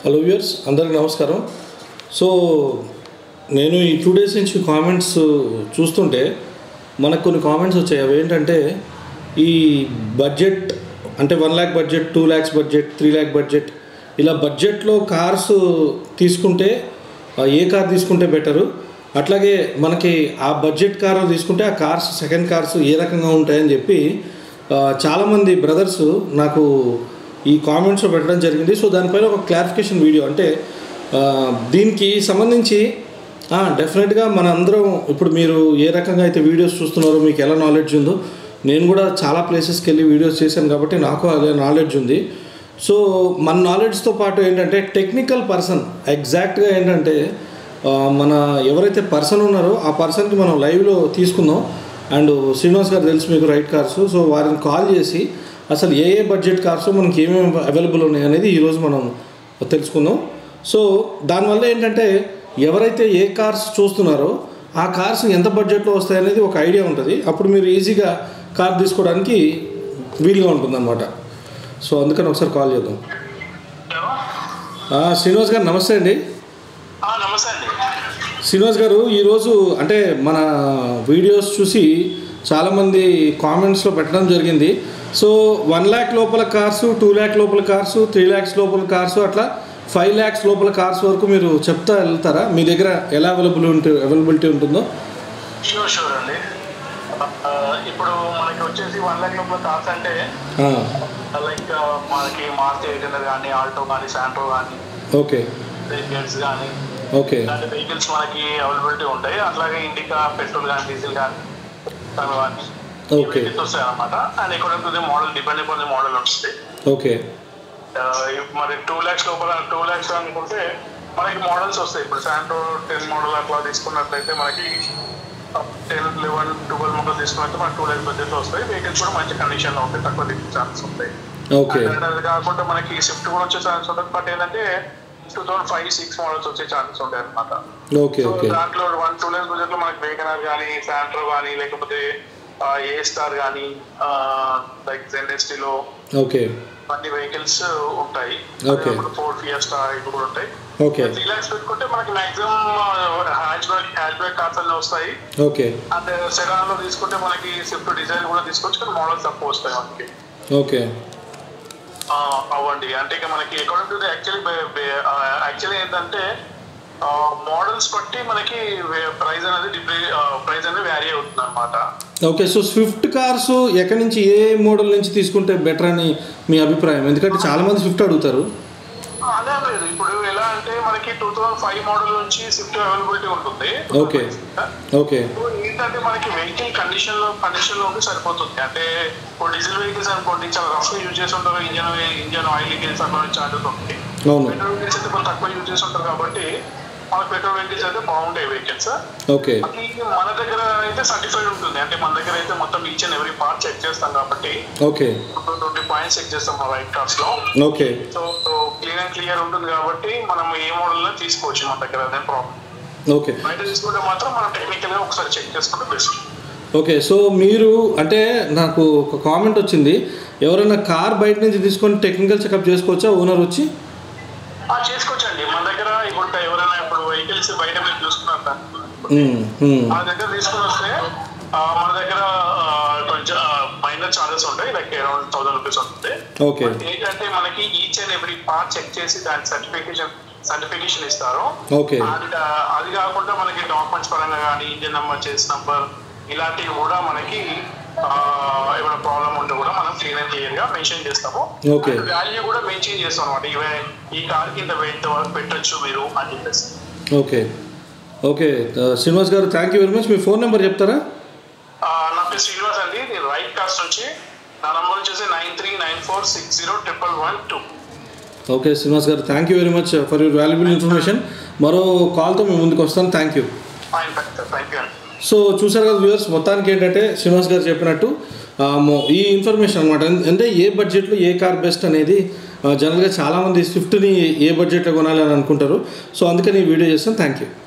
Hello viewers అందరికీ నమస్కారం so నేను ఈ టూ డేస్ నుంచి కామెంట్స్ చూస్తుంటే మనకు కొన్ని కామెంట్స్ వచ్చాయి అవి ఏంటంటే ఈ బడ్జెట్ అంటే one lakh budget two lakhs budget three lakh budget ఇలా బడ్జెట్లో కార్స్ తీసుకుంటే ఆ, ఏ కార్ తీసుకుంటే బెటరు అట్లాగే మనకి ఆ బడ్జెట్ కార్ తీసుకుంటే ఆ కార్స్ సెకండ్ కార్స్ ఏ రకంగా ఉంటాయని చెప్పి ఆ, చాలామంది బ్రదర్స్ నాకు ఈ కామెంట్స్లో పెట్టడం జరిగింది సో దానిపైన ఒక క్లారిఫికేషన్ వీడియో అంటే ఆ, దీనికి సంబంధించి డెఫినెట్గా మన అందరం ఇప్పుడు మీరు ఏ రకంగా అయితే వీడియోస్ చూస్తున్నారో మీకు ఎలా నాలెడ్జ్ ఉందో నేను కూడా చాలా ప్లేసెస్కి వెళ్ళి వీడియోస్ చేశాను కాబట్టి నాకు అదే నాలెడ్జ్ ఉంది సో మన నాలెడ్జ్తో పాటు ఏంటంటే టెక్నికల్ పర్సన్ ఎగ్జాక్ట్గా ఏంటంటే ఆ, మన ఎవరైతే పర్సన్ ఉన్నారో ఆ పర్సన్కి మనం లైవ్లో తీసుకుందాం అండ్ శ్రీనివాస్ గారు తెలుసు మీకు రైట్ కార్స్ సో వారిని కాల్ చేసి అసలు ఏ ఏ బడ్జెట్ కార్స్ మనకి ఏమేమి అవైలబుల్ ఉన్నాయి అనేది ఈరోజు మనం తెలుసుకుందాం సో దానివల్ల ఏంటంటే ఎవరైతే ఏ కార్స్ చూస్తున్నారో ఆ కార్స్ ఎంత బడ్జెట్లో వస్తాయనేది ఒక ఐడియా ఉంటుంది అప్పుడు మీరు ఈజీగా కార్ తీసుకోవడానికి వీలుగా ఉంటుందన్నమాట సో అందుకని ఒకసారి కాల్ చేద్దాం హలో ఆ, శ్రీనివాస్ గారు నమస్తే అండి ఆ, నమస్తే అండి శ్రీనివాస్ గారు ఈరోజు అంటే మన వీడియోస్ చూసి చాలామంది కామెంట్స్లో పెట్టడం జరిగింది సో వన్ ల్యాక్ లోపల కార్సు టూ ల్యాక్ లోపల కార్సు త్రీ ల్యాక్స్ లోపల కార్సు అట్లా ఫైవ్ ల్యాక్స్ లోపల కార్స్ వరకు మీరు చెప్తా వెళ్తారా మీ దగ్గర ఎలా అవైలబుల్ ఉంటే అవైలబిలిటీ ఉంటుందో షూర్ షూర్ అండి ఆ, ఇప్పుడు మనకి వచ్చేసి వన్ ల్యాక్ లోపల కార్స్ అంటే ఆ, లైక్ మనకి మారుతి ఎయిట్ హండ్రెడ్ కానీ ఆల్టో కానీ శాంట్రో కానీ ఓకే వెహికల్స్ కానీ ఓకే ఇలాంటి వెహికల్స్ మనకి అవైలబిలిటీ ఉంటాయి అట్లాగే ఇండికా పెట్రోల్ కానీ డీజిల్ కానీ కానీ ఓకే వస్తాయి అనమాట and according to the model depend upon the model వస్తుంది ఓకే ఆ, ఇప్ మరి టూ ల్యాక్స్ లోపల టూ ల్యాక్స్ అనుకుంటే మనకి మోడల్స్ వస్తాయి ఇప్పుడు శాంట్రో టెన్ మోడల్ అట్లా తీసుకున్నట్లయితే మనకి టెన్ లెవెన్ ట్వెల్వ్ మోడల్ తీసుకున్నట్టు మనకి టూ ల్యాక్స్ బడ్జెట్ వస్తాయి వెహికల్స్ కూడా మంచి కండిషన్ లో ఉంటాయి తక్కువ దిక్కు ఛాన్సెస్ ఉంటాయి ఓకే And అది కాకుండా మనకి స్విఫ్ట్ కూడా వచ్చే ఛాన్స్ ఉంటుంది బట్ ఏంటంటే two thousand five six models వచ్చే ఛాన్సెస్ ఉంటాయి అనమాట ఓకే సో ఓకే దాంట్లో వన్ టూ ల్యాక్స్ బడ్జెట్ లో మనకి వేగనర్ కానీ శాంట్రో కానీ లేకపోతే ఏ స్టార్ కానీ లైక్ జెన్ఎస్టీలో ఓకే అన్ని వెహికల్స్ ఉంటాయి Okay. ఫోర్ ఫియస్టా ఇవి కూడా ఉంటాయి ఓకే త్రీ లాక్స్ పెట్టుకుంటే మనకి maximum hatchback hatchback cars అన్ని వస్తాయి ఓకే అండ్ సెడాన్ లో తీసుకుంటే మనకి స్విఫ్ట్ డిజైన్ కూడా తీసుకోవచ్చు కానీ మోడల్స్ తక్కువ వస్తాయి మనకి ఓకే ఆ, అవ్వండి అంటే ఇక మనకి అకార్డింగ్ టు యాక్చువల్లీ యాక్చువల్లీ ఏంటంటే మోడల్స్ బట్టి మనకి ప్రైస్ అనేది ప్రైస్ అనేది వ్యారీ అవుతుంది అనమాట ఓకే సో స్విఫ్ట్ కార్స్ ఎక్కడి నుంచి ఏ మోడల్ నుంచి తీసుకుంటే బెటర్ అని మీ అభిప్రాయం ఎందుకంటే చాలామంది స్విఫ్ట్ అడుగుతారు అదే లేదు ఇప్పుడు ఎలా అంటే మనకి టూ థౌసండ్ ఫైవ్ మోడల్ నుంచి స్విఫ్ట్ అవైలబిలిటీ ఉంటుంది Okay. ఓకే ఇప్పుడు ఏంటంటే మనకి వెహికల్ కండిషన్ లో కండిషన్ లో ఉంటే సరిపోతుంది అంటే ఇప్పుడు డీజిల్ వెహికల్స్ అనుకోండి చాలా రఫ్ యూజ్ చేసి ఉంటారు ఇంజన్ ఇంజన్ ఆయిల్ లీకేజ్ అట్లా ఛార్జెస్ ఉంటాయి అవును పెట్రోల్ వెహికల్స్ అయితే కొంచెం తక్కువ యూజ్ చేసి ఉంటారు కాబట్టి మన పెట్రోల్ వెహికల్స్ అయితే బాగుంటాయి వెహికల్స్ ఓకే మన దగ్గర అయితే సర్టిఫైడ్ ఉంటుంది అంటే మన దగ్గర అయితే మొత్తం each and every part check చేస్తాం కాబట్టి ఓకే ట్వంటీ పాయింట్స్ చెక్ చేస్తాం మా రైట్ కార్స్ లో okay so clear and clear ఉంటుంది కాబట్టి మనం ఏ మోడల్ లో తీసుకోవచ్చు మన దగ్గర అదే ప్రాబ్లం ఓకే బయట తీసుకుంటే మాత్రం మనం టెక్నికల్ గా ఒకసారి చెక్ చేసుకుంటే బెస్ట్ ఓకే సో మీరు అంటే నాకు ఒక కామెంట్ వచ్చింది ఎవరైనా కార్ బయట నుంచి తీసుకొని టెక్నికల్ చెకప్ చేసుకోవచ్చా ఓనర్ వచ్చి ఆ, చేసుకోవచ్చండి మన దగ్గర ఇప్పుడు ఎవరైనా ఇప్పుడు వెహికల్స్ బయట మీరు చూసుకున్నారు కదా, మ్మ్, మ్మ్. మన దగ్గర తీసుకుని వస్తే ఆ, మన దగ్గర ఆ, కొంచెం మైనర్ చార్జెస్ ఉంటాయి లైక్ అరౌండ్ థౌసండ్ రూపీస్ ఉంటుంది ఓకే But ఏంటంటే మనకి each and every part check చేసి దాని సర్టిఫికేషన్ సర్టిఫికేషన్ ఇస్తారు ఓకే అండ్ అది కాకుండా మనకి డాక్యుమెంట్స్ పరంగా కానీ ఇంజిన్ నెంబర్ చేసి నంబర్ ఇలాంటివి కూడా మనకి ఆ, ఏమైనా ప్రాబ్లం ఉంటే కూడా మనం క్లీన్ అండ్ క్లియర్ గా మెన్షన్ చేస్తాము Okay. వాల్యూ కూడా మెన్షన్ చేస్తాం అనమాట ఇవే ఈ కార్ కింద వెయిట్ వరకు పెట్టొచ్చు మీరు అని చెప్పేసి ఓకే ఓకే ఆ, శ్రీనివాస్ గారు థ్యాంక్ యూ వెరీ మచ్ మీ ఫోన్ నెంబర్ చెప్తారా ఆ, నా పేరు శ్రీనివాస్ అండి నేను రైట్ కాస్ట్ నుంచి నా నంబర్ వచ్చేసి nine three nine four six zero triple one two okay Srinivas గారు thank you very much for your valuable information మరో కాల్తో మేము ముందుకు వస్తాను thank you fine thank you అండి సో చూసారు కదా వ్యూవర్స్ మొత్తానికి ఏంటంటే శ్రీనివాస్ గారు చెప్పినట్టు ఆ, మొ- ఈ ఇన్ఫర్మేషన్ అనమాట అంటే ఏ బడ్జెట్లో ఏ కార్ బెస్ట్ అనేది ఆ, జనరల్గా చాలామంది స్విఫ్ట్ని ఏ బడ్జెట్లో కొనాలి అని అనుకుంటారు సో అందుకని ఈ వీడియో చేస్తాను థ్యాంక్ యూ